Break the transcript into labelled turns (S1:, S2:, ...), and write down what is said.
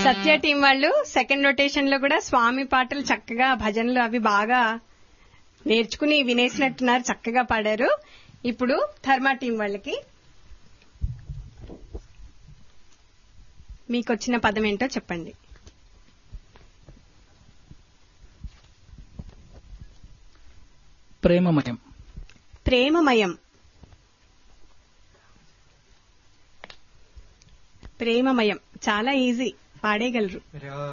S1: సత్య team వాళ్ళు second rotation లో కూడా స్వామి పాటలు చక్కగా భజనలు అవి బాగా నేర్చుకుని వినేసినట్టున్నారు చక్కగా పాడారు ఇప్పుడు ధర్మా టీం వాళ్ళకి మీకు వచ్చిన పదం ఏంటో చెప్పండి
S2: ప్రేమమయం
S1: ప్రేమమయం ప్రేమమయం చాలా ఈజీ పాడేయగలరు